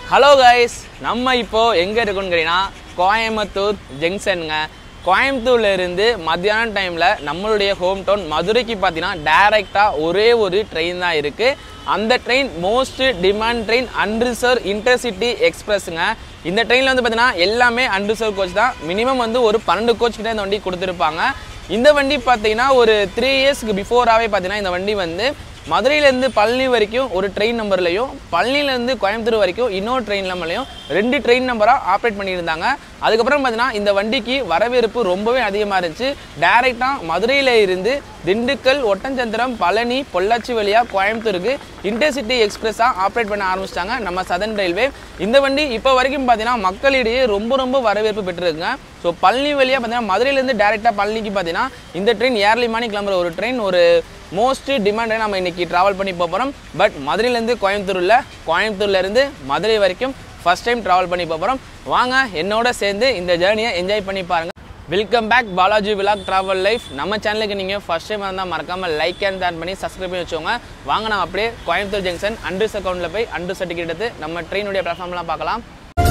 Hello guys நம்ம இப்போ எங்கே இருக்கோம்னு கேட்டீங்கன்னா கோயம்புத்தூர் ஜங்ஷனுங்க கோயம்புத்தூர்ல இருந்து மத்தியான டைமில் நம்மளுடைய ஹோம் டவுன் மதுரைக்கு பார்த்தீங்கன்னா டைரெக்டாக ஒரே ஒரு ட்ரெயின் தான் இருக்குது அந்த train most demand train unreserved intercity எக்ஸ்பிரஸுங்க இந்த ட்ரெயினில் வந்து பார்த்தீங்கன்னா எல்லாமே அன்ரிசர்வ் கோச் தான் மினிமம் வந்து ஒரு பன்னெண்டு கோச் கிட்ட இந்த வண்டி கொடுத்துருப்பாங்க இந்த வண்டி பார்த்தீங்கன்னா ஒரு த்ரீ இயர்ஸ்க்கு பிஃபோராகவே பார்த்தீங்கன்னா இந்த வண்டி வந்து மதுரையிலேருந்து பழனி வரைக்கும் ஒரு ட்ரெயின் நம்பர்லையும் பழனிலேருந்து கோயம்புத்தூர் வரைக்கும் இன்னொரு ட்ரெயின் நம்பர்லையும் ரெண்டு ட்ரெயின் நம்பராக ஆப்ரேட் பண்ணியிருந்தாங்க அதுக்கப்புறம் பார்த்தீங்கன்னா இந்த வண்டிக்கு வரவேற்பு ரொம்பவே அதிகமாக இருந்துச்சு டைரெக்டாக மதுரையில் இருந்து திண்டுக்கல் ஒட்டஞ்சந்திரம் பழனி பொள்ளாச்சி வழியாக கோயம்புத்தூருக்கு இன்டர்சிட்டி எக்ஸ்பிரஸாக ஆப்ரேட் பண்ண ஆரம்பிச்சிட்டாங்க நம்ம சதன் ரயில்வே இந்த வண்டி இப்போ வரைக்கும் பார்த்தீங்கன்னா மக்களிடையே ரொம்ப ரொம்ப வரவேற்பு பெற்றிருக்குங்க ஸோ பழனி வழியாக பார்த்தீங்கன்னா மதுரையிலேருந்து டேரெக்டாக பழனிக்கு பார்த்தீங்கன்னா இந்த ட்ரெயின் ஏர்லி மார்னிங் கிளம்புற ஒரு ட்ரெயின் ஒரு மோஸ்ட் டிமாண்டை நம்ம இன்னைக்கு ட்ராவல் பண்ணி போக போகிறோம் பட் மதுரையிலேருந்து கோயம்புத்தூரில் கோயம்புத்தூர்லேருந்து மதுரை வரைக்கும் ஃபர்ஸ்ட் டைம் ட்ராவல் பண்ணி போக போகிறோம் வாங்க என்னோட சேர்ந்து இந்த ஜேர்னியை என்ஜாய் பண்ணி பாருங்க welcome back Balaji vlog travel life நம்ம சேனலுக்கு நீங்கள் ஃபர்ஸ்ட் டைம் வந்தால் மறக்காமல் லைக் அண்ட் தேன் பண்ணி சப்ஸ்கிரைப் பண்ணி வச்சுக்கோங்க வாங்க நம்ம அப்படியே கோயம்புத்தூர் ஜங்ஷன் அண்ட்ரஸ் அக்கௌண்ட்டில் போய் அண்ட்ரஸ் சர்டிஃபிகேட் எடுத்து நம்ம ட்ரெயினுடைய பிளாட்ஃபார்ம்லாம் பார்க்கலாம்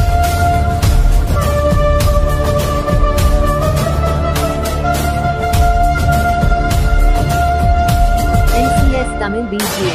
NCS Tamil BGM.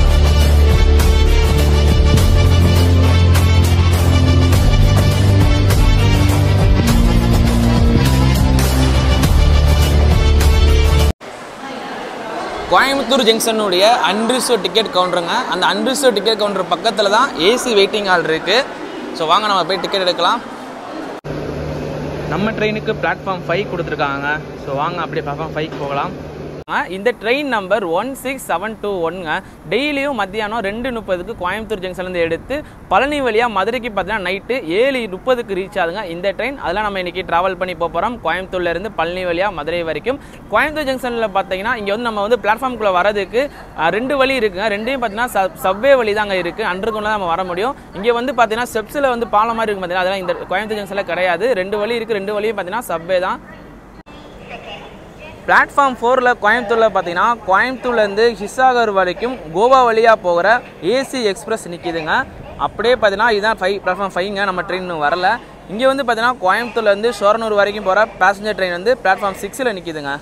கோயம்புத்தூர் ஜங்ஷனுடைய அன்ரிசர்வ் டிக்கெட் கவுண்டருங்க அந்த அன்ரிசர்வ் டிக்கெட் கவுண்டர் பக்கத்தில் தான் ஏசி வெயிட்டிங் ஹால் இருக்குது ஸோ வாங்க நம்ம போய் டிக்கெட் எடுக்கலாம் நம்ம ட்ரெயினுக்கு பிளாட்ஃபார்ம் ஃபைவ் கொடுத்துருக்காங்க ஸோ வாங்க அப்படியே பிளாட்ஃபார்ம் ஃபைவ் போகலாம் ஆ, இந்த train number one six seven two ஒன்ங்க டெய்லியும் மத்தியானம் ரெண்டு முப்பதுக்கு கோயம்புத்தூர் ஜங்ஷன்லேருந்து எடுத்து பழனி வழியாக மதுரைக்கு பார்த்தீங்கன்னா நைட்டு ஏழு முப்பதுக்கு ரீச் ஆகுங்க இந்த ட்ரெயின் அதெல்லாம் நம்ம இன்னைக்கு ட்ராவல் பண்ணி போக போகிறோம் கோயம்புத்தூர்லேருந்து பழனி வழியாக மதுரை வரைக்கும் கோயம்புத்தூர் ஜங்ஷனில் பார்த்தீங்கன்னா இங்கே வந்து நம்ம வந்து பிளாட்ஃபார்முக்குள்ளே வரதுக்கு ஆ, ரெண்டு வழி இருக்குங்க ரெண்டையும் பார்த்தீங்கன்னா சப் சப்வே வழி தாங்க இருக்குது அண்டர்கிரவுண்டில் நம்ம வர முடியும் இங்கே வந்து பார்த்தீங்கன்னா ஸ்டெப்ஸில் வந்து பாலம் மாதிரி இருக்கும் பார்த்தீங்கன்னா அதெல்லாம் இந்த கோயம்புத்தூர் ஜங்ஷனில் கிடையாது ரெண்டு வழி இருக்குது ரெண்டு வழியும் பார்த்தீங்கன்னா சப்வே தான் பிளாட்ஃபார்ம் ஃபோரில் கோயம்புத்தூரில் பார்த்தீங்கன்னா கோயம்புத்தூர்லேருந்து ஹிசாகர் வரைக்கும் கோவா வழியாக போகிற ஏசி எக்ஸ்பிரஸ் நிற்கிதுங்க அப்படியே பார்த்தீங்கன்னா இதுதான் ஃபைவ் பிளாட்ஃபார்ம் ஃபைவ்ங்க நம்ம ட்ரெயின் இன்னும் வரல இங்கே வந்து பார்த்தீங்கன்னா கோயம்புத்தூர்லேருந்து ஷோரனூர் வரைக்கும் போகிற பேசஞ்சர் ட்ரெயின் வந்து பிளாட்ஃபார்ம் சிக்ஸில் நிற்கிதுங்க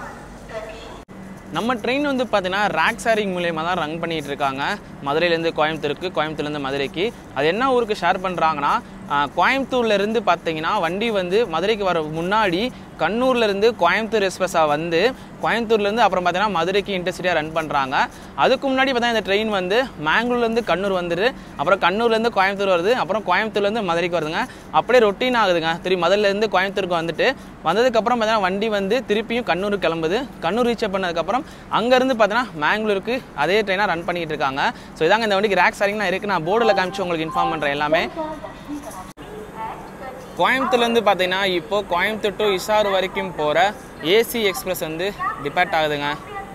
நம்ம ட்ரெயின் வந்து பார்த்தீங்கன்னா ரேக் ஷேரிங் மூலியமாக தான் ரன் பண்ணிட்டு இருக்காங்க மதுரையிலேருந்து கோயம்புத்தூருக்கு கோயம்புத்தூர்லேருந்து மதுரைக்கு அது என்ன ஊருக்கு ஷேர் பண்ணுறாங்கன்னா கோயம்புத்தூர்லேருந்து பார்த்தீங்கன்னா வண்டி வந்து மதுரைக்கு வர முன்னாடி கண்ணூர்லேருந்து கோயம்புத்தூர் எக்ஸ்பிரஸாக வந்து கோயம்புத்தூர்லேருந்து அப்புறம் பார்த்தீங்கன்னா மதுரைக்கு இன்டர்சிட்டியாக ரன் பண்ணுறாங்க அதுக்கு முன்னாடி பார்த்தீங்கன்னா இந்த ட்ரெயின் வந்து மேங்களூர்லேருந்து கண்ணூர் வந்துரு அப்புறம் கண்ணூர்லேருந்து கோயம்புத்தூர் வருது அப்புறம் கோயம்புத்தூர்லேருந்து மதுரைக்கு வருதுங்க அப்படியே ரொட்டீன் ஆகுதுங்க திரும்பி மதுரையிலேருந்து கோயம்புத்தூருக்கு வந்துட்டு வந்ததுக்கப்புறம் பார்த்தீங்கன்னா வண்டி வந்து திருப்பியும் கண்ணூருக்கு கிளம்புது கண்ணூர் ரீச் பண்ணதுக்கப்புறம் அங்கேருந்து பார்த்தீங்கன்னா மேங்களூருக்கு அதே ட்ரெயினாக ரன் பண்ணிட்டு இருக்காங்க ஸோ இதாங்க இந்த வண்டிக்கு ரேக் சாரிங்லாம் இருக்குது நான் போர்டில் காமிச்சு உங்களுக்கு இன்ஃபார்ம் பண்ணுறேன் எல்லாமே கோயம்புத்தூர்லேருந்து பார்த்தீங்கன்னா இப்போ கோயம்புத்தூர் டு இசார் வரைக்கும் போகிற ஏசி எக்ஸ்பிரஸ் வந்து டிபார்ட் ஆகுதுங்க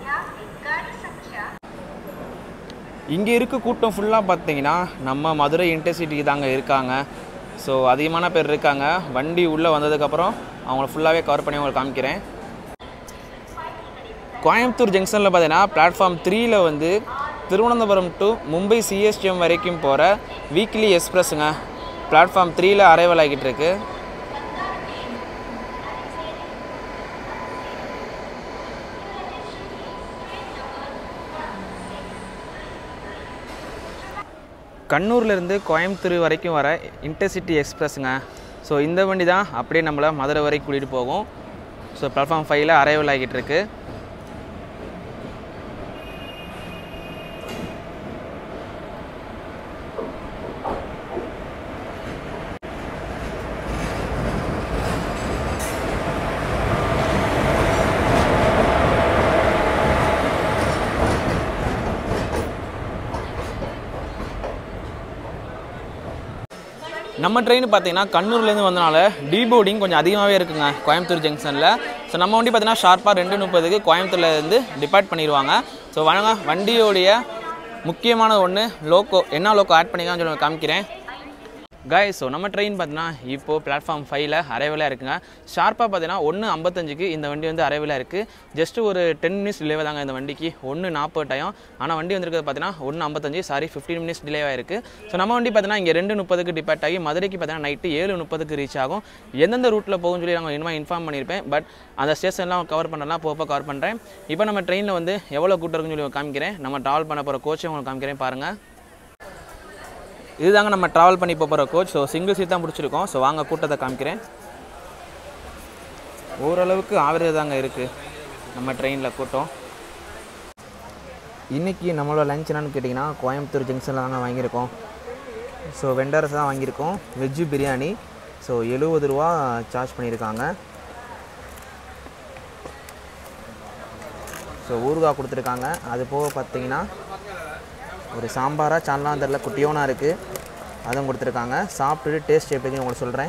இங்கே இருக்க கூட்டம் ஃபுல்லாக பார்த்தீங்கன்னா நம்ம மதுரை இன்டர்சிட்டிக்கு தாங்க இருக்காங்க ஸோ அதிகமான பேர் இருக்காங்க வண்டி உள்ளே வந்ததுக்கப்புறம் அவங்கள ஃபுல்லாகவே கவர் பண்ணி உங்களுக்கு காமிக்கிறேன் கோயம்புத்தூர் ஜங்ஷனில் பார்த்தீங்கன்னா பிளாட்ஃபார்ம் த்ரீயில் வந்து திருவனந்தபுரம் டு மும்பை சிஎஸ்டிஎம் வரைக்கும் போகிற வீக்லி எக்ஸ்பிரஸுங்க பிளாட்ஃபார்ம் த்ரீயில் அரைவல் ஆகிட்டு இருக்கு கண்ணூர்லேருந்து கோயம்புத்தூர் வரைக்கும் வர இன்டர்சிட்டி எக்ஸ்பிரஸுங்க ஸோ இந்த வண்டி தான் அப்படியே நம்மளை மதுரை வரைக்கும் கூட்டிகிட்டு போகும் ஸோ பிளாட்ஃபார்ம் ஃபைவ்ல அரைவல் ஆகிட்டு இருக்கு நம்ம ட்ரெயின் பார்த்தீங்கன்னா கண்ணூர்லேருந்து வந்தனால டீபோர்டிங் கொஞ்சம் அதிகமாகவே இருக்குங்க கோயம்புத்தூர் ஜங்ஷனில் ஸோ நம்ம வண்டி பார்த்தீங்கன்னா ஷார்ப்பாக ரெண்டு முப்பதுக்கு கோயம்புத்தூர்லேருந்து டிபார்ட் பண்ணிடுவாங்க ஸோ வணங்க வண்டியோடைய முக்கியமான ஒன்று லோக்கோ என்ன லோக்கோ ஆட் பண்ணிக்கலாம்னு சொல்லி காமிக்கிறேன் காய் ஸோ நம்ம ட்ரெயின் பார்த்தீங்கன்னா இப்போது பிளாட்ஃபார்ம் ஃபைவ்ல அரைவலாக இருக்குங்க ஷார்ப்பாக பார்த்தீங்கன்னா ஒன்று ஐம்பத்தஞ்சுக்கு இந்த வண்டி வந்து அரைவலாக இருக்குது ஜஸ்ட் ஒரு டென் மினிட்ஸ் டிலே தாங்க இந்த வண்டிக்கு ஒன்று நாற்பது டயம் ஆனால் வண்டி வந்திருக்கிறது பார்த்தீங்கன்னா ஒன்று ஐம்பத்தஞ்சு சாரி ஃபிஃப்டீன் மினிட்ஸ் டிலேவாக இருக்குது ஸோ நம்ம வண்டி பார்த்தீங்கன்னா இங்கே ரெண்டு முப்பதுக்கு டிபார்ட் ஆகி மதுரைக்கு பார்த்தீங்கன்னா நைட்டு ஏழு முப்பதுக்கு ரீச் ஆகும் எந்தெந்த ரூட்டில் போகும்னு சொல்லி நாங்கள் இனிமேல் இன்ஃபார்ம் பண்ணியிருப்பேன் பட் அந்த ஸ்டேஷன்லாம் கவர் பண்ணலாம் போக கவர் பண்ணுறேன் இப்போ நம்ம ட்ரெயினில் வந்து எவ்வளோ கூட்டம் இருக்குன்னு சொல்லி காமிக்கிறேன் நம்ம ட்ராவல் பண்ண போகிற கோச்சை உங்களுக்கு காமிக்கிறேன் பாருங்கள் இதுதாங்க நம்ம ட்ராவல் பண்ணி போகிற கோச் ஸோ சிங்கிள் சீட் தான் பிடிச்சிருக்கோம் ஸோ வாங்க கூட்டத்தை காமிக்கிறேன் ஓரளவுக்கு ஆவரேஜ் தாங்க இருக்குது நம்ம ட்ரெயினில் கூட்டம் இன்றைக்கி நம்மளோட லஞ்ச் என்னன்னு கேட்டிங்கன்னா கோயம்புத்தூர் ஜங்ஷனில் தாங்க வாங்கியிருக்கோம் ஸோ வெண்டர்ஸ் தான் வாங்கியிருக்கோம் வெஜ்ஜு பிரியாணி ஸோ எழுபது ரூபா சார்ஜ் பண்ணியிருக்காங்க ஸோ ஊறுகாய் கொடுத்துருக்காங்க அது போக பார்த்தீங்கன்னா ஒரு சாம்பாரா சால்லாம் தெரில குட்டியோனா இருக்குது அதுவும் கொடுத்துருக்காங்க சாப்பிட்டுட்டு டேஸ்ட் எப்படின்னு உங்களுக்கு சொல்கிறேன்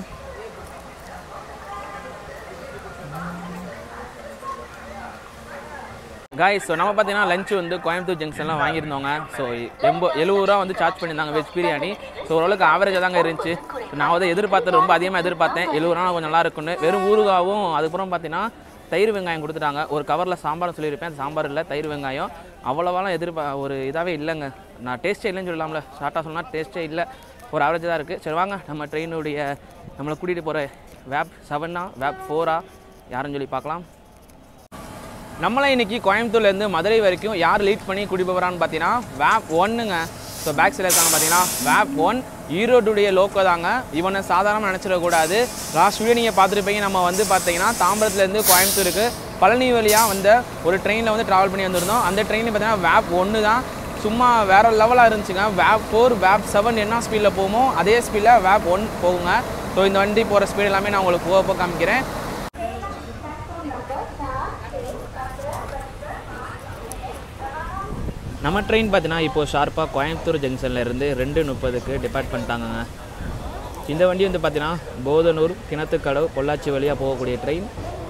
காய் ஸோ நம்ம பார்த்தீங்கன்னா லஞ்ச் வந்து கோயம்புத்தூர் ஜங்ஷன்லாம் வாங்கியிருந்தோங்க ஸோ எண்போ எழுபது ரூபா வந்து சார்ஜ் பண்ணியிருந்தாங்க வெஜ் பிரியாணி ஸோ ஓரளவுக்கு ஆவரேஜாக தாங்க இருந்துச்சு நான் வந்து எதிர்பார்த்தது ரொம்ப அதிகமாக எதிர்பார்த்தேன் எழுபது ரூபா கொஞ்சம் நல்லா இருக்குன்னு வெறும் ஊறுகாவும் அதுக்கப்புறம் பார்த்தீங்கன்னா தயிர் வெங்காயம் கொடுத்துட்டாங்க ஒரு கவரில் சாம்பார் சொல்லியிருப்பேன் அந்த சாம்பார் இல்லை தயிர் வெங்காயம் அவ்வளோவாலாம் எதிர்பா ஒரு இதாகவே இல்லைங்க நான் டேஸ்ட்டே இல்லைன்னு சொல்லலாம்ல ஷார்ட்டாக சொன்னால் டேஸ்ட்டே இல்லை ஒரு ஆவரேஜ் தான் இருக்குது சரி வாங்க நம்ம ட்ரெயினுடைய நம்மளை கூட்டிகிட்டு போகிற வேப் செவனா வேப் ஃபோரா யாருன்னு சொல்லி பார்க்கலாம் நம்மளை இன்னைக்கு கோயம்புத்தூர்லேருந்து மதுரை வரைக்கும் யார் லீட் பண்ணி கூட்டி போகிறான்னு பார்த்தீங்கன்னா வேப் ஒன்னுங்க ஸோ பேக் சைடில் இருக்காங்க பார்த்தீங்கன்னா வேப் ஒன் ஈரோடுடைய லோக்கோ தாங்க இவனை சாதாரணமாக நினச்சிடக்கூடாது லாஸ்ட் வீடியோ நீங்கள் பார்த்துருப்பீங்க நம்ம வந்து பார்த்தீங்கன்னா தாம்பரத்துலேருந்து கோயம்புத்தூருக்கு பழனி வழியாக வந்த ஒரு ட்ரெயினில் வந்து ட்ராவல் பண்ணி வந்திருந்தோம் அந்த ட்ரெயின் பார்த்தீங்கன்னா வேப் ஒன்று தான் சும்மா வேற லெவலாக இருந்துச்சுங்க வேப் ஃபோர் வேப் செவன் என்ன ஸ்பீடில் போகுமோ அதே ஸ்பீடில் வேப் ஒன் போகுங்க ஸோ இந்த வண்டி போகிற ஸ்பீடு எல்லாமே நான் உங்களுக்கு போக போக காமிக்கிறேன் நம்ம ட்ரெயின் பார்த்தீங்கன்னா இப்போது ஷார்ப்பாக கோயம்புத்தூர் ஜங்ஷனில் இருந்து ரெண்டு முப்பதுக்கு டிபார்ட் பண்ணிட்டாங்கங்க இந்த வண்டி வந்து பார்த்தீங்கன்னா போதனூர் கிணத்துக்கடவு பொள்ளாச்சி வழியாக போகக்கூடிய ட்ரெயின்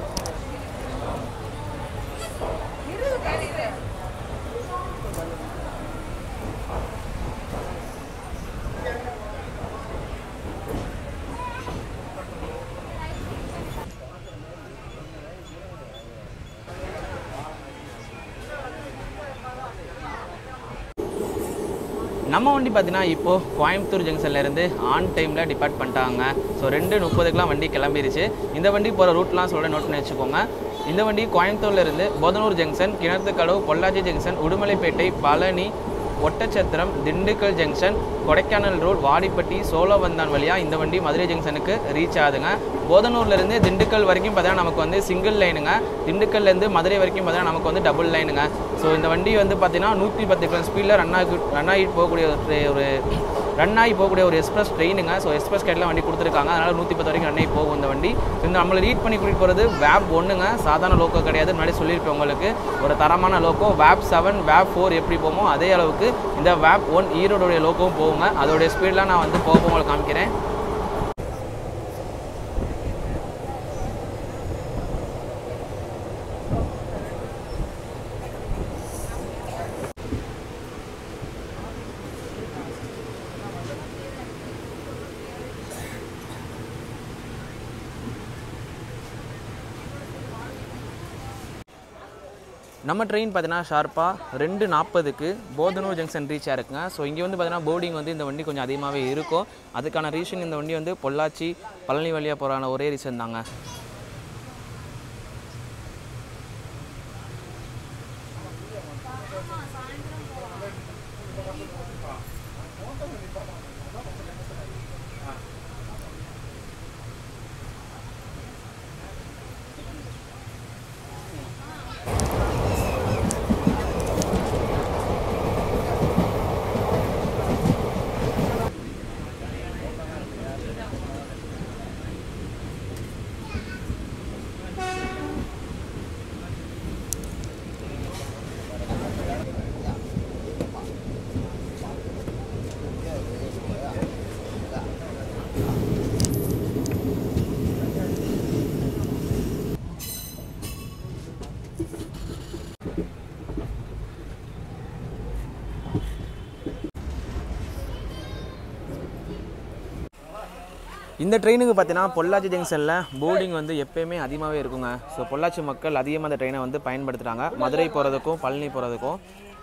நம்ம வண்டி பார்த்தீங்கன்னா இப்போது கோயம்புத்தூர் ஜங்ஷன்ல இருந்து ஆன் டைமில் டிபார்ட் பண்ணிட்டாங்க ஸோ ரெண்டு முப்பதுக்கெலாம் வண்டி கிளம்பிருச்சு இந்த வண்டி போகிற ரூட்லாம் சொல்ல நோட் பண்ணி வச்சுக்கோங்க இந்த வண்டி கோயம்புத்தூர்ல இருந்து Podanur junction Kinathukadavu Pollachi junction Udumalaipettai Palani Oddanchatram Dindigul junction Kodaikanal road Vadipatti Sholavandan வழியாக இந்த வண்டி மதுரை ஜங்ஷனுக்கு ரீச் ஆகுதுங்க போதனூர்லேருந்து திண்டுக்கல் வரைக்கும் பார்த்தீங்கன்னா நமக்கு வந்து சிங்கிள் லைனுங்க திண்டுக்கல்லேருந்து மதுரை வரைக்கும் பார்த்தீங்கன்னா நமக்கு வந்து டபுள் லைனுங்க ஸோ இந்த வண்டி வந்து பார்த்தீங்கன்னா நூற்றி பத்து கிலோ ஸ்பீடில் ரன் ஆகி ரன் ஆகிட்டு போகக்கூடிய ஒரு ஒரு ரன் ஆகி போகக்கூடிய ஒரு எக்ஸ்பிரஸ் ட்ரெயினுங்க ஸோ எக்ஸ்பிரஸ் கேட்டில் வண்டி கொடுத்துருக்காங்க அதனால் நூற்றி பத்து வரைக்கும் ரன் ஆகி போகும் இந்த வண்டி இந்த நம்மளை ரீட் பண்ணி கூட்டிகிட்டு போகிறது வேப் ஒன்றுங்க சாதாரண லோக்கோ கிடையாது முன்னாடி சொல்லியிருப்பேன் உங்களுக்கு ஒரு தரமான loco vape seven vape four எப்படி போமோ அதே அளவுக்கு இந்த வேப் ஒன் ஈரோடுடைய லோக்கோவும் போகுங்க அதோடைய ஸ்பீடெலாம் நான் வந்து போக போக உங்களுக்கு காமிக்கிறேன் நம்ம ட்ரெயின் பார்த்தீங்கன்னா ஷார்ப்பாக ரெண்டு நாற்பதுக்கு போதனூர் ஜங்ஷன் ரீச் ஆயிருக்குங்க ஸோ இங்கே வந்து பார்த்தீங்கன்னா போர்டிங் வந்து இந்த வண்டி கொஞ்சம் அதிகமாகவே இருக்கும் அதுக்கான ரீசன் இந்த வண்டி வந்து பொள்ளாச்சி பழனி வழியாக போகிறான ஒரே ரீசன் தாங்க இந்த ட்ரெயினுக்கு பார்த்தீங்கன்னா பொள்ளாச்சி ஜங்ஷனில் போர்டிங் வந்து எப்பயுமே அதிகமாகவே இருக்குங்க ஸோ பொள்ளாச்சி மக்கள் அதிகமாக அந்த ட்ரெயினை வந்து பயன்படுத்துகிறாங்க மதுரை போகிறதுக்கும் பழனி போகிறதுக்கும்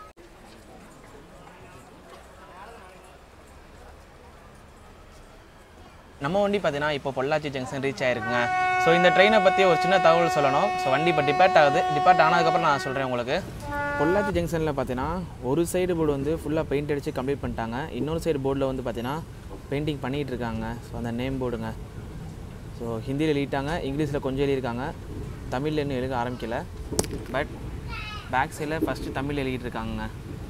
நம்ம வண்டி பார்த்தீங்கன்னா இப்போ பொள்ளாச்சி ஜங்ஷன் ரீச் ஆயிருக்குங்க ஸோ இந்த ட்ரெயினை பற்றி ஒரு சின்ன தகவல் சொல்லணும் ஸோ வண்டி இப்போ டிபார்ட் ஆகுது டிபார்ட் ஆனதுக்கப்புறம் நான் சொல்கிறேன் உங்களுக்கு பொள்ளாச்சி ஜங்ஷனில் பார்த்தீங்கன்னா ஒரு சைடு போர்டு வந்து ஃபுல்லாக பெயிண்ட் அடித்து கம்ப்ளீட் பண்ணிட்டாங்க இன்னொரு சைடு போர்டில் வந்து பார்த்தீங்கன்னா பெயிண்டிங் பண்ணிகிட்டு இருக்காங்க ஸோ அந்த நேம் போர்டுங்க ஸோ ஹிந்தியில் எழுதிட்டாங்க இங்கிலீஷில் கொஞ்சம் எழுதியிருக்காங்க தமிழில் இன்னும் எழுத ஆரம்பிக்கல பட் பேக் சைடில் ஃபஸ்ட்டு தமிழ் எழுதிட்டு இருக்காங்க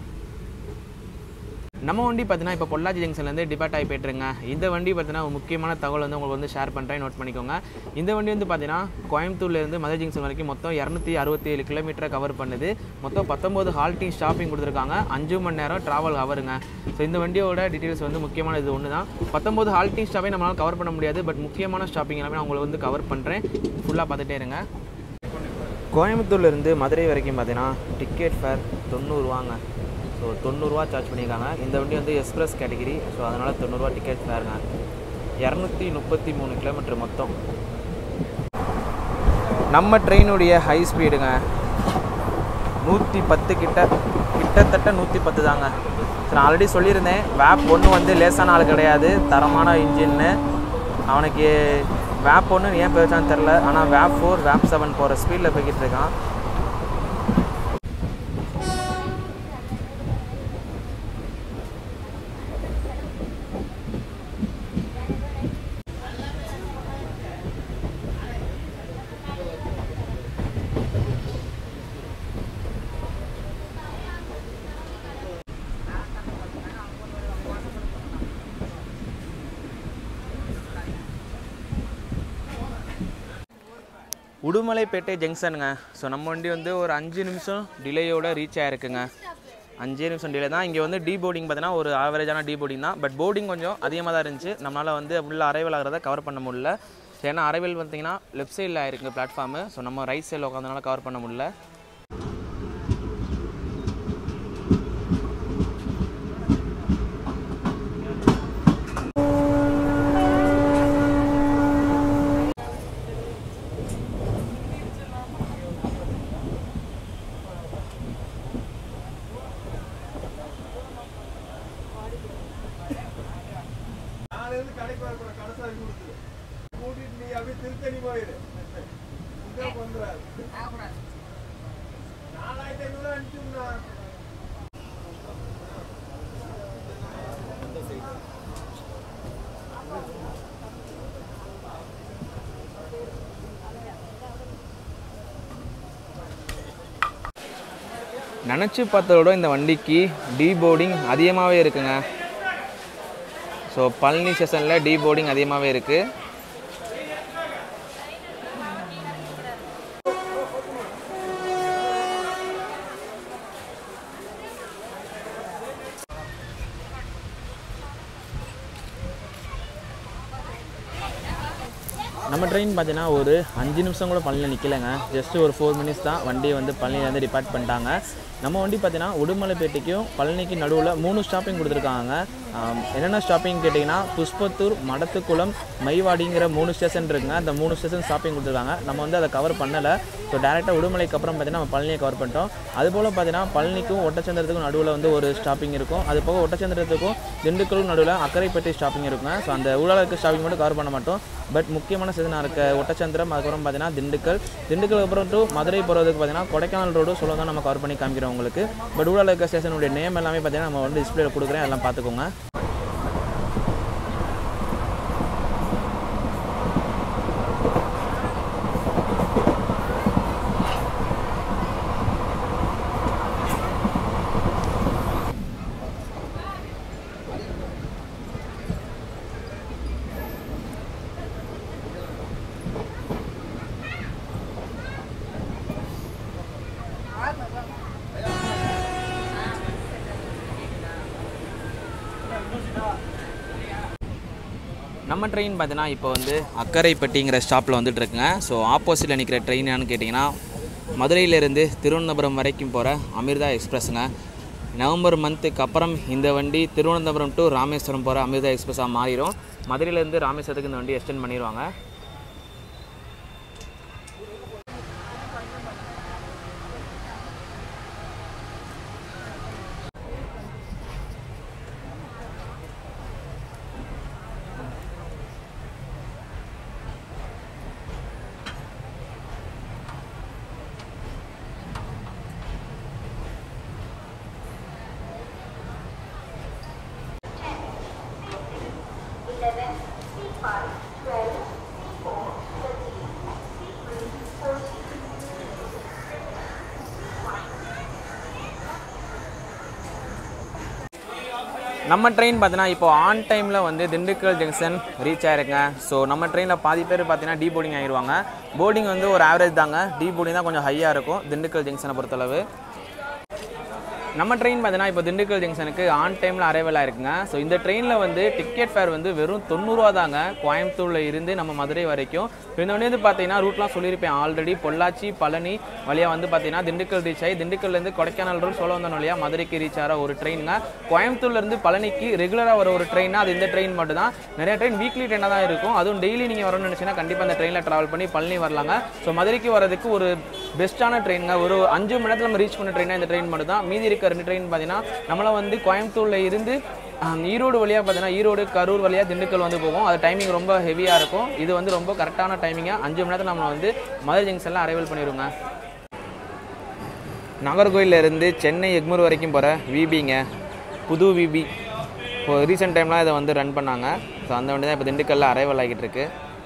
நம்ம வண்டி பார்த்தீங்கன்னா இப்போ பொள்ளாச்சி ஜங்ஷன்லேருந்து டிபார்ட் ஆகி போயிட்டுருங்க இந்த வண்டி பார்த்தீங்கன்னா ஒரு முக்கியமான தகவல் வந்து உங்களுக்கு வந்து ஷேர் பண்ணுறேன் நோட் பண்ணிக்கோங்க இந்த வண்டி வந்து பார்த்தீங்கன்னா கோயம்புத்தூர்லேருந்து மதுரை ஜங்ஷன் வரைக்கும் மொத்தம் இரநூத்தி அறுபத்தி ஏழு கிலோமீட்டரை கவர் பண்ணுது மொத்தம் பத்தொம்போது ஹால்ட்டிங் ஸ்டாப்பிங் கொடுத்துருக்காங்க அஞ்சு மணி நேரம் ட்ராவல் ஹவருங்க ஸோ இந்த வண்டியோட டீட்டெயில்ஸ் வந்து முக்கியமான இது ஒன்று தான் பத்தொம்போது ஹால்ட்டிங் ஸ்டாப்பே நம்மளால் கவர் பண்ண முடியாது பட் முக்கியமான ஸ்டாப்பிங் எல்லாமே நான் உங்களுக்கு வந்து கவர் பண்ணுறேன் ஃபுல்லாக பார்த்துட்டே இருங்க கோயம்புத்தூர்லேருந்து மதுரை வரைக்கும் பார்த்தீங்கன்னா டிக்கெட் ஃபேர் தொண்ணூறுவாங்க ஸோ தொண்ணூறுரூவா சார்ஜ் பண்ணியிருக்காங்க இந்த வண்டி வந்து எக்ஸ்பிரஸ் கேட்டகிரி ஸோ அதனால் தொண்ணூறுரூவா டிக்கெட் ஃபேருங்க இரநூத்தி முப்பத்தி மூணு கிலோமீட்டர் மொத்தம் நம்ம ட்ரெயினுடைய ஹை ஸ்பீடுங்க நூற்றி பத்து கிட்ட கிட்டத்தட்ட நூற்றி பத்து தாங்க ஸோ நான் ஆல்ரெடி சொல்லியிருந்தேன் வேப் ஒன்று வந்து லேசான ஆள் கிடையாது தரமான இன்ஜின்னு அவனுக்கு வேப் ஒன்று ஏன் போயிடுச்சான்னு தெரில ஆனால் வேப் ஃபோர் வேப் செவன் போகிற ஸ்பீடில் போய்கிட்டு இருக்கான் உடுமலைப்பேட்டை ஜங்ஷனுங்க ஸோ நம்ம வண்டி வந்து ஒரு அஞ்சு நிமிஷம் டிலேயோட ரீச் ஆயிருக்குங்க அஞ்சே நிமிஷம் டிலே தான் இங்கே வந்து டீ போர்டிங் பார்த்தீங்கன்னா ஒரு ஆவரேஜான டீ போர்டிங் தான் பட் போர்டிங் கொஞ்சம் அதிகமாக தான் இருந்துச்சு நம்மளால் வந்து உள்ள அரைவல் ஆகிறத கவர் பண்ண முடியல ஸோ ஏன்னா அரைவல் பார்த்தீங்கன்னா லெஃப்ட் சைடில் ஆயிருக்கு பிளாட்ஃபார்மு ஸோ நம்ம ரைட் சைடில் உட்காந்தனால கவர் பண்ண முடியல நாளையிலிருந்து கடைக்கு வரக்கூடாது கடை சாவி கொடுத்துரு கூட்டிட்டு நீ அப்படியே திருத்தணி போயிரு இங்க வந்துடாது நாலாயிரத்தி ஐநூறு அனுப்பிச்சுண்ணா நினச்சி பார்த்ததோட இந்த வண்டிக்கு டீ போர்டிங் அதிகமாகவே இருக்குங்க ஸோ பழனி ஸ்டேஷனில் டீ போர்டிங் அதிகமாகவே இருக்குது நம்ம ட்ரெயின் பார்த்தீங்கன்னா ஒரு அஞ்சு நிமிஷம் கூட பழனியில் நிற்கலைங்க ஜஸ்ட் ஒரு ஃபோர் மினிட்ஸ் தான் வண்டியை வந்து பழனியிலேருந்து டிபார்ட் பண்ணிட்டாங்க நம்ம வண்டி பார்த்தீங்கன்னா உடுமலைப்பேட்டைக்கும் பழனிக்கு நடுவில் மூணு ஸ்டாப்பிங் கொடுத்துருக்காங்க ஆம், என்னென்ன ஸ்டாப்பிங் கேட்டிங்கன்னா புஷ்பத்தூர் மடத்துக்குளம் மைவாடிங்கிற மூணு ஸ்டேஷன் இருக்குங்க அந்த மூணு ஸ்டேஷன் ஸ்டாப்பிங் கொடுத்துருக்காங்க நம்ம வந்து அதை கவர் பண்ணலை ஸோ டேரெக்டாக உடுமலைக்கு அப்புறம் பார்த்தீங்கன்னா நம்ம பழனியை கவர் பண்ணிட்டோம் அதுபோல் பார்த்தீங்கன்னா பழனிக்கும் ஒட்டச்சந்திரத்துக்கும் நடுவில் வந்து ஒரு ஸ்டாப்பிங் இருக்கும் அது போக ஒட்டச்சந்திரத்துக்கும் திண்டுக்கலுக்கும் நடுவில் அக்கரைப்பட்டி ஸ்டாப்பிங் இருக்குங்க ஸோ அந்த ஊழலுக்கு ஸ்டாப்பிங் மட்டும் கவர் பண்ண மாட்டோம் பட் முக்கியமான ஸ்டேஷனாக இருக்க ஒட்டச்சந்திரம் அதுக்கப்புறம் பார்த்தீங்கன்னா திண்டுக்கல் திண்டுக்கல் அப்புறம் டு மதுரை போகிறதுக்கு பார்த்தீங்கன்னா கொடைக்கானல் ரோடு சொல்ல தான் நம்ம கவர் பண்ணி காமிக்கிறோம் உங்களுக்கு பட் ஊழல் இருக்க ஸ்டேஷனுடைய நேம் எல்லாமே பார்த்தீங்கன்னா நம்ம வந்து டிஸ்பிளேல கொடுக்குறேன் எல்லாம் பார்த்துக்கோங்க நம்ம ட்ரெயின் பார்த்தீங்கன்னா இப்போ வந்து அக்கரைப்பட்டிங்கிற ஸ்டாப்பில் வந்துட்டு இருக்குங்க ஸோ ஆப்போசிட்டில் நிற்கிற ட்ரெயின் என்னன்னு கேட்டிங்கன்னா மதுரையிலேருந்து திருவனந்தபுரம் வரைக்கும் போகிற அமிர்தா எக்ஸ்பிரஸுங்க நவம்பர் மந்த்துக்கு அப்புறம் இந்த வண்டி திருவனந்தபுரம் டு ராமேஸ்வரம் போகிற அமிர்தா எக்ஸ்பிரஸாக மாறிடும் மதுரையிலேருந்து ராமேஸ்வரத்துக்கு இந்த வண்டி எக்ஸ்டெண்ட் பண்ணிடுவாங்க நம்ம ட்ரெயின் பார்த்தீங்கன்னா இப்போ ஆன் டைமில் வந்து திண்டுக்கல் ஜங்ஷன் ரீச் ஆயிருங்க ஸோ நம்ம ட்ரெயினில் பாதி பேர் பார்த்தீங்கன்னா டீ போர்டிங் ஆயிடுவாங்க போர்டிங் வந்து ஒரு ஆவரேஜ் தாங்க டீ போர்டிங் தான் கொஞ்சம் ஹையாக இருக்கும் திண்டுக்கல் ஜங்ஷனை பொறுத்தளவு நம்ம ட்ரெயின் பார்த்தீங்கன்னா இப்போ திண்டுக்கல் ஜங்ஷனுக்கு ஆன் டைமில் அரைவல் ஆயிருக்குங்க ஸோ இந்த ட்ரெயினில் வந்து டிக்கெட் ஃபேர் வந்து வெறும் தொண்ணூறுவா தாங்க கோயம்புத்தூரில் இருந்து நம்ம மதுரை வரைக்கும் இப்போ இந்த வண்டி வந்து பார்த்தீங்கன்னா ரூட்லாம் சொல்லியிருப்பேன் ஆல்ரெடி பொள்ளாச்சி பழனி வழியாக வந்து பார்த்தீங்கன்னா திண்டுக்கல் ரீச் ஆகி திண்டுக்கல்லேருந்து கொடைக்கானல் ரோடு சோழவந்தன் வழியாக மதுரைக்கு ரீச் ஆகிற ஒரு ட்ரெயினுங்க கோயம்புத்தூர்லேருந்து பழனிக்கு ரெகுலராக வர ஒரு ட்ரெயின்னா அது இந்த ட்ரெயின் மட்டும் தான் நிறைய ட்ரெயின் வீக்லி ட்ரெயினாக தான் இருக்கும் அதுவும் டெய்லி நீங்கள் வரணும்னு நினச்சிங்கன்னா கண்டிப்பாக அந்த ட்ரெயினில் ட்ராவல் பண்ணி பழனி வரலாங்க ஸோ மதுரைக்கு வரதுக்கு ஒரு பெஸ்ட்டான ட்ரெயினுங்க ஒரு அஞ்சு மணி நேரத்தில் நம்ம ரீச் பண்ண ட்ரெயினாக இந்த ட்ரெயின் மட்டும் தான் மீதி இருக்க ரெண்டு ட்ரெயின் பார்த்தீங்கன்னா நம்மளை வந்து கோயம்புத்தூரில் இருந்து ஆஹ், ஈரோடு வழியாக பார்த்தீங்கன்னா ஈரோடு கரூர் வழியாக திண்டுக்கல் வந்து போகும் அது டைமிங் ரொம்ப ஹெவியாக இருக்கும் இது வந்து ரொம்ப கரெக்டான டைமிங்காக அஞ்சு மணி நேரத்தில் நம்ம வந்து மதுரை ஜங்ஷனில் அரைவல் பண்ணிடுவோங்க நாகர்கோயில்ல இருந்து சென்னை எக்மூர் வரைக்கும் போகிற விபிங்க புது விபி இப்போ ரீசெண்ட் டைம்லாம் இதை வந்து ரன் பண்ணாங்க ஸோ அந்த வண்டி தான் இப்போ திண்டுக்கல்ல அரைவல் ஆகிட்டு இருக்கு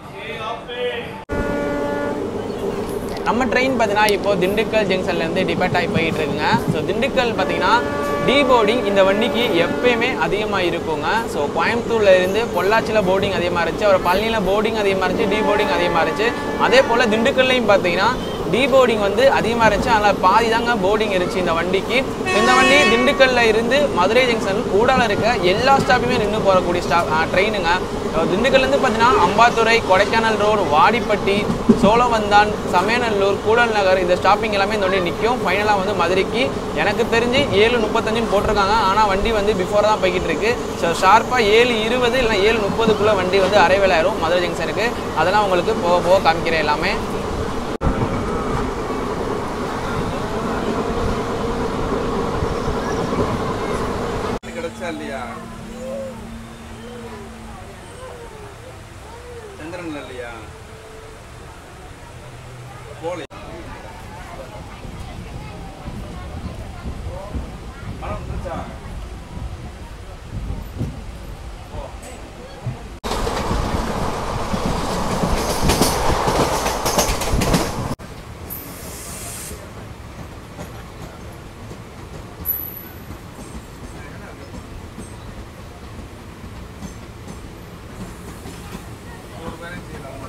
நம்ம ட்ரெயின் பார்த்தீங்கன்னா இப்போ திண்டுக்கல் ஜங்ஷன்லேருந்து டிபேட் ஆகி போயிட்டு இருக்குங்க ஸோ திண்டுக்கல் பார்த்தீங்கன்னா டீ போர்டிங் இந்த வண்டிக்கு எப்பயுமே அதிகமாக இருக்குங்க ஸோ கோயம்புத்தூர்ல இருந்து பொள்ளாச்சியில் போர்டிங் அதிகமாக இருந்துச்சு அப்புறம் பழனியில் போர்டிங் அதிகமாக இருந்துச்சு டீ போர்டிங் அதிகமாக இருந்துச்சு அதே போல் திண்டுக்கல்லையும் பார்த்தீங்கன்னா டீ போர்டிங் வந்து அதிகமாக இருந்துச்சு அதனால் பாதி தாங்க போர்டிங் இருந்துச்சு இந்த வண்டிக்கு இந்த வண்டி திண்டுக்கல்ல இருந்து மதுரை ஜங்ஷன் ஊடால இருக்க எல்லா ஸ்டாப்புமே நின்று போகக்கூடிய ஸ்டாப் ட்ரெயினுங்க திண்டுக்கல்லேருந்து பார்த்தீங்கன்னா அம்பாத்துறை கொடைக்கானல் ரோடு வாடிப்பட்டி சோழவந்தான் சமயநல்லூர் கூடல் நகர் இந்த ஸ்டாப்பிங் எல்லாமே இந்த வண்டி நிற்கும் ஃபைனலாக வந்து மதுரைக்கு எனக்கு தெரிஞ்சு ஏழு முப்பத்தஞ்சுன்னு போட்டிருக்காங்க ஆனால் வண்டி வந்து பிஃபோர் தான் போய்கிட்டு இருக்கு ஸோ ஷார்ப்பாக ஏழு இருபது இல்லைனா ஏழு முப்பதுக்குள்ளே வண்டி வந்து அரைவேல் ஆயிரும் மதுரை ஜங்ஷனுக்கு அதெல்லாம் உங்களுக்கு போக போக காமிக்கிறேன் எல்லாமே கிடைச்சா இல்லையா சந்திரன்ல இல்லையா போல பணம் வந்துருச்சா ஒரு வேலையும் செய்யலாம்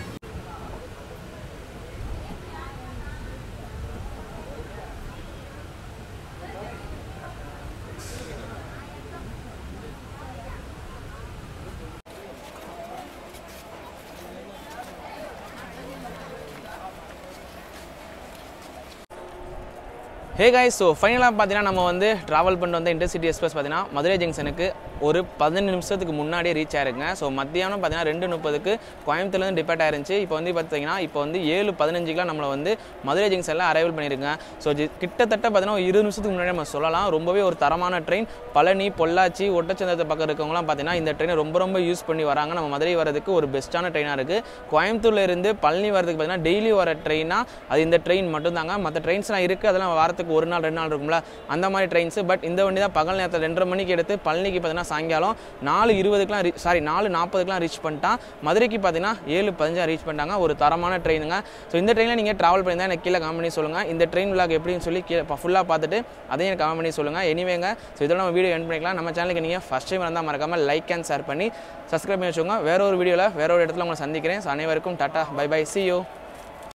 ஹே காய்ஸ் ஸோ ஃபைனலாக பார்த்தீங்கன்னா நம்ம வந்து ட்ராவல் பண்ணிட்டு வந்த இன்டர்சிட்டி எக்ஸ்பிரஸ் பார்த்தீங்கன்னா மதுரை ஜங்ஷனுக்கு ஒரு பதினஞ்சு நிமிஷத்துக்கு முன்னாடியே ரீச் ஆயிருங்க ஸோ மத்தியானம் பார்த்தீங்கன்னா ரெண்டு முப்பதுக்கு கோயம்புத்தூர்லேருந்து டிபேட் ஆயிருந்துச்சு இப்போ வந்து பார்த்தீங்கன்னா இப்போ வந்து ஏழு பதினஞ்சுக்குலாம் நம்மளை வந்து மதுரை ஜங்ஷனில் அரைவல் பண்ணியிருங்க ஸோ கிட்டத்தட்ட பார்த்தீங்கன்னா ஒரு இருபது நிமிஷத்துக்கு முன்னாடி நம்ம சொல்லலாம் ரொம்பவே ஒரு தரமான ட்ரெயின் பழனி பொள்ளாச்சி ஒட்டச்சந்திரத்தை பக்கம் இருக்கவங்களாம் பார்த்தீங்கன்னா இந்த ட்ரெயினை ரொம்ப ரொம்ப யூஸ் பண்ணி வராங்க நம்ம மதுரை வரதுக்கு ஒரு பெஸ்ட்டான ட்ரெயினாக இருக்குது கோயம்புத்தூர்ல இருந்து பழனி வரதுக்கு பார்த்தீங்கன்னா டெய்லி வர ட்ரெயினா அது இந்த ட்ரெயின் மட்டும்தாங்க மற்ற ட்ரெயின்ஸ்லாம் இருக்குது அதெல்லாம் வாரத்துக்கு ஒரு நாள் ரெண்டு நாள் இருக்கும்ல அந்த மாதிரி ட்ரெயின்ஸு பட் இந்த வண்டி தான் பகல் நேரத்தில் ரெண்டரை மணிக்கு எடுத்து பழனிக்கு பார்த்தீங்கன்னா சாயங்காலம் நாலு இருபதுக்குலாம் சாரி நாலு நாற்பதுக்குலாம் ரீச் பண்ணிட்டான் மதுரைக்கு பார்த்தீங்கன்னா ஏழு பதினஞ்சா ரீச் பண்ணிட்டாங்க ஒரு தரமான ட்ரெயினுங்க ஸோ இந்த ட்ரெயினில் நீங்கள் ட்ராவல் பண்ணியிருந்தா எனக்கு கீழே கமெண்ட் பண்ணி சொல்லுங்கள் இந்த ட்ரெயின் விளாக் எப்படின்னு சொல்லி கீழே ஃபுல்லாக பார்த்துட்டு அதையும் எனக்கு கமெண்ட் பண்ணி சொல்லுங்கள் எனிவேங்க ஸோ இதோட நம்ம வீடியோ என் பண்ணிக்கலாம் நம்ம சேனலுக்கு நீங்கள் ஃபஸ்ட் டைம் வந்தால் மறக்காமல் லைக் அண்ட் ஷேர் பண்ணி சப்ஸ்கிரைப் பண்ணி வச்சுக்கோங்க வேற ஒரு வீடியோவில் வேற ஒரு இடத்துல உங்களை சந்திக்கிறேன் ஸோ அனைவருக்கும் tata bye bye see you